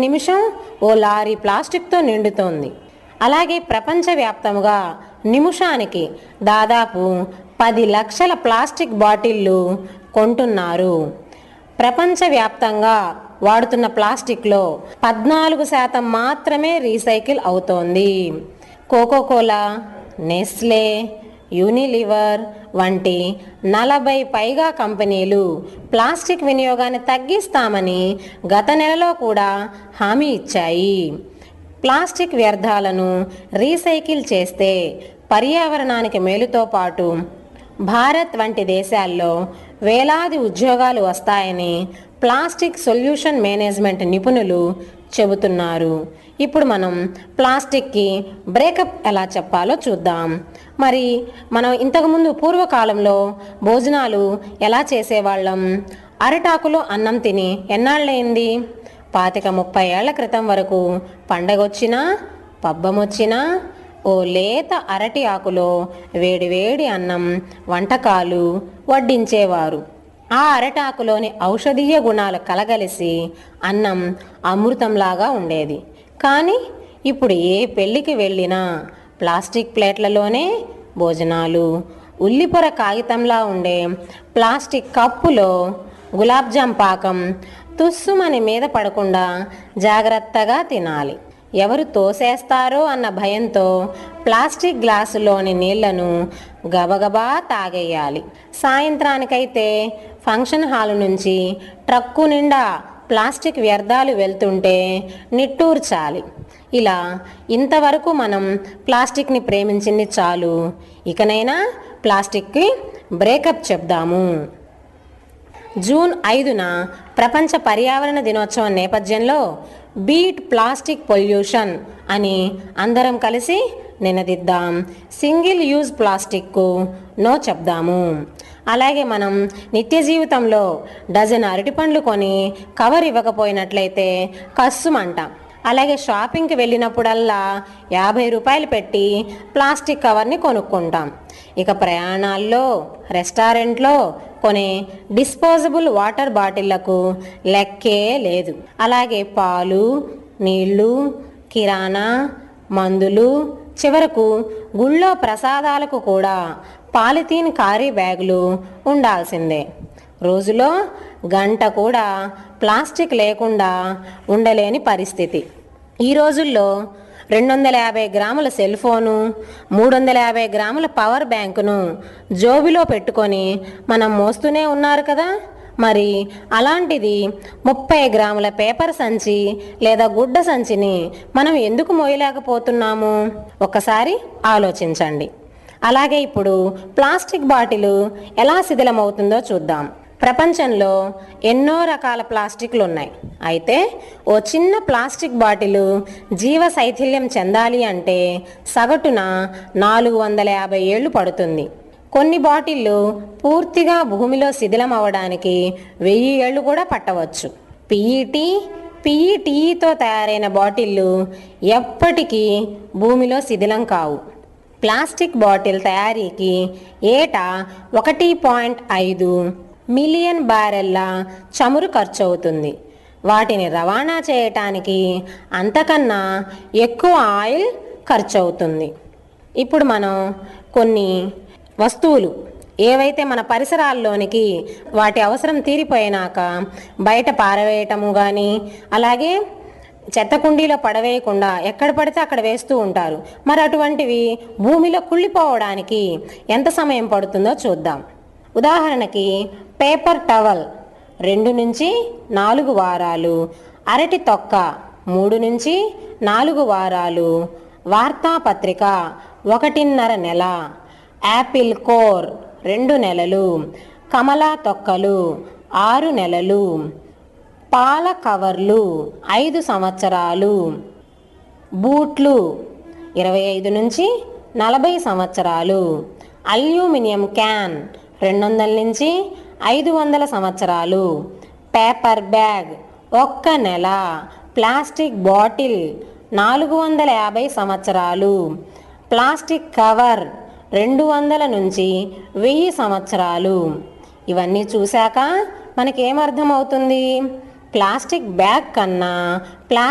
నిమిషం ఓ లారీ ప్లాస్టిక్తో నిండుతోంది అలాగే ప్రపంచవ్యాప్తముగా నిమిషానికి దాదాపు పది లక్షల ప్లాస్టిక్ బాటిళ్ళు కొంటున్నారు ప్రపంచవ్యాప్తంగా వాడుతున్న ప్లాస్టిక్లో పద్నాలుగు శాతం మాత్రమే రీసైకిల్ అవుతోంది కోకోకోలా నెస్లే యూనిలివర్ వంటి నలభై పైగా కంపెనీలు ప్లాస్టిక్ వినియోగాన్ని తగ్గిస్తామని గత నెలలో కూడా హామీ ఇచ్చాయి ప్లాస్టిక్ వ్యర్థాలను రీసైకిల్ చేస్తే పర్యావరణానికి మేలుతో పాటు భారత్ వంటి దేశాల్లో వేలాది ఉద్యోగాలు వస్తాయని ప్లాస్టిక్ సొల్యూషన్ మేనేజ్మెంట్ నిపుణులు చెబుతున్నారు ఇప్పుడు మనం ప్లాస్టిక్కి బ్రేకప్ ఎలా చెప్పాలో చూద్దాం మరి మనం ఇంతకుముందు పూర్వకాలంలో భోజనాలు ఎలా చేసేవాళ్ళం అరిటాకులో అన్నం తిని ఎన్నాళ్ళైంది పాతిక ముప్పై ఏళ్ల క్రితం వరకు పండగొచ్చినా పబ్బమొచ్చినా ఓ లేత అరటి ఆకులో వేడివేడి అన్నం వంటకాలు వడ్డించేవారు ఆ అరటాకులోని ఔషధీయ గుణాలు కలగలిసి అన్నం అమృతంలాగా ఉండేది కానీ ఇప్పుడు ఏ పెళ్ళికి వెళ్ళినా ప్లాస్టిక్ ప్లేట్లలోనే భోజనాలు ఉల్లిపొర కాగితంలా ఉండే ప్లాస్టిక్ కప్పులో గులాబ్ జామ్ పాకం తుస్సుమని మీద పడకుండా జాగ్రత్తగా తినాలి ఎవరు తోసేస్తారో అన్న భయంతో ప్లాస్టిక్ గ్లాసులోని నీళ్లను గబగబా తాగేయాలి సాయంత్రానికైతే ఫంక్షన్ హాల్ నుంచి ట్రక్కు నిండా ప్లాస్టిక్ వ్యర్థాలు వెళ్తుంటే నిట్టూర్చాలి ఇలా ఇంతవరకు మనం ప్లాస్టిక్ని ప్రేమించింది చాలు ఇకనైనా ప్లాస్టిక్కి బ్రేకప్ చెప్దాము జూన్ ఐదున ప్రపంచ పర్యావరణ దినోత్సవం నేపథ్యంలో బీట్ ప్లాస్టిక్ పొల్యూషన్ అని అందరం కలిసి నినదిద్దాం సింగిల్ యూజ్ ప్లాస్టిక్కు నో చెప్దాము అలాగే మనం నిత్య జీవితంలో డజన్ అరటిపండ్లు కొని కవర్ ఇవ్వకపోయినట్లయితే కస్సుమంటాం అలాగే షాపింగ్కి వెళ్ళినప్పుడల్లా యాభై రూపాయలు పెట్టి ప్లాస్టిక్ కవర్ని కొనుక్కుంటాం ఇక ప్రయాణాల్లో రెస్టారెంట్లో కొనే డిస్పోజబుల్ వాటర్ బాటిళ్లకు లెక్కే లేదు అలాగే పాలు నీళ్లు కిరాణా మందులు చివరకు గుళ్ళో ప్రసాదాలకు కూడా పాలిథీన్ కారీ బ్యాగులు ఉండాల్సిందే రోజులో గంట కూడా ప్లాస్టిక్ లేకుండా ఉండలేని పరిస్థితి ఈ రోజుల్లో రెండు వందల యాభై గ్రాముల సెల్ ఫోను మూడు వందల యాభై గ్రాముల పవర్ బ్యాంకును జోబిలో పెట్టుకొని మనం మోస్తూనే ఉన్నారు కదా మరి అలాంటిది ముప్పై గ్రాముల పేపర్ సంచి లేదా గుడ్డ సంచిని మనం ఎందుకు మోయలేకపోతున్నాము ఒక్కసారి ఆలోచించండి అలాగే ఇప్పుడు ప్లాస్టిక్ బాటిల్ ఎలా శిథిలమవుతుందో చూద్దాం ప్రపంచంలో ఎన్నో రకాల ప్లాస్టిక్లు ఉన్నాయి అయితే ఓ చిన్న ప్లాస్టిక్ బాటిల్ జీవ శైథిల్యం చెందాలి అంటే సగటున నాలుగు వందల యాభై ఏళ్ళు పడుతుంది కొన్ని బాటిళ్ళు పూర్తిగా భూమిలో శిథిలం అవ్వడానికి వెయ్యి ఏళ్ళు కూడా పట్టవచ్చు పిఈటి పిఈటీతో తయారైన బాటిళ్ళు ఎప్పటికీ భూమిలో శిథిలం కావు ప్లాస్టిక్ బాటిల్ తయారీకి ఏటా ఒకటి పాయింట్ ఐదు మిలియన్ బ్యారెల్ల చమురు ఖర్చు అవుతుంది వాటిని రవాణా చేయటానికి అంతకన్నా ఎక్కువ ఆయిల్ ఖర్చు అవుతుంది ఇప్పుడు మనం కొన్ని వస్తువులు ఏవైతే మన పరిసరాల్లోనికి వాటి అవసరం తీరిపోయినాక బయట పారవేయటము కానీ అలాగే చెత్త కుండీలో పడవేయకుండా ఎక్కడ పడితే అక్కడ వేస్తూ ఉంటారు మరి అటువంటివి భూమిలో కుళ్ళిపోవడానికి ఎంత సమయం పడుతుందో చూద్దాం ఉదాహరణకి పేపర్ టవల్ రెండు నుంచి నాలుగు వారాలు అరటి తొక్క మూడు నుంచి నాలుగు వారాలు వార్తాపత్రిక ఒకటిన్నర నెల యాపిల్ కోర్ రెండు నెలలు కమలా తొక్కలు ఆరు నెలలు పాల కవర్లు ఐదు సంవత్సరాలు బూట్లు ఇరవై ఐదు నుంచి నలభై సంవత్సరాలు అల్యూమినియం క్యాన్ రెండు వందల నుంచి ఐదు వందల సంవత్సరాలు పేపర్ బ్యాగ్ ఒక్క నెల ప్లాస్టిక్ బాటిల్ నాలుగు వందల యాభై సంవత్సరాలు ప్లాస్టిక్ కవర్ రెండు వందల నుంచి వెయ్యి సంవత్సరాలు ఇవన్నీ చూశాక మనకేమర్థమవుతుంది ప్లాస్టిక్ బ్యాగ్ కన్నా ప్లా